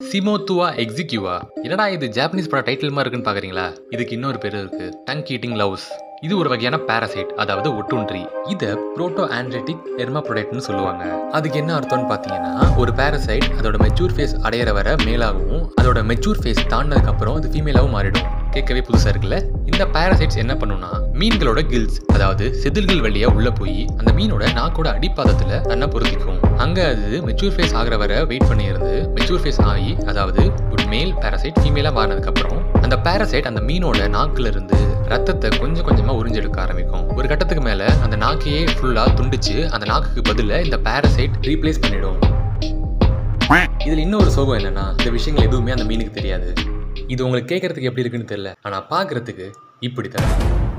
சிமோத்துவா எக்ஸிக்யூவா என்னடா இது ஜாப்பனீஸ் படம் டைட்டில் மாதிரி இருக்குன்னு பாக்குறீங்களா இதுக்கு இன்னொரு பேர் இருக்கு டங் ஈட்டிங் லவ்ஸ் இது ஒரு வகையான பாராசைட் அதாவது ஒட்டுன்றி இத புரோட்டோ ஆண்ட்ரெட்டிக் எர்மாப்ரோடைட்னு சொல்லுவாங்க அதுக்கு என்ன அர்த்தம்னு பாத்தீங்கன்னா ஒரு பாராசைட் அதோட மெச்சூர் ஃபேஸ் அடையிற வர மேலாகவும் அதோட மெச்சூர் ஃபேஸ் தாண்டினதுக்கு அப்புறம் அது ஃபீமேலாவும் மாறிடும் கேட்கவே புதுசா இருக்குல்ல இந்த பாராசைட்ஸ் என்ன பண்ணும்னா மீன்களோட கில்ஸ் அதாவது செதில்கள் வழியா உள்ள போய் அந்த மீனோட நாக்கோட அடிப்பாதத்துல தன்னை பொருத்திக்கும் அங்க அது மெச்சூர் ஃபேஸ் ஆகிற வரை வெயிட் பண்ணி இருந்து மெச்சூர் ஃபேஸ் ஆகி அதாவது ஒரு மேல் பாராசைட் ஃபீமேலா மாறினதுக்கு அப்புறம் அந்த பாராசைட் அந்த மீனோட நாக்குல இருந்து ரத்தத்தை கொஞ்சம் கொஞ்சமா உறிஞ்செடுக்க ஆரம்பிக்கும் ஒரு கட்டத்துக்கு மேல அந்த நாக்கையே ஃபுல்லா துண்டிச்சு அந்த நாக்குக்கு பதிலா இந்த பாராசைட் ரீப்ளேஸ் பண்ணிடும் இதுல இன்னொரு சோகம் என்னன்னா இந்த விஷயங்கள் எதுவுமே அந்த மீனுக்கு தெரியாது இது உங்களுக்கு கேட்கறதுக்கு எப்படி இருக்குன்னு தெரியல ஆனா பார்க்கறதுக்கு இப்படி தான்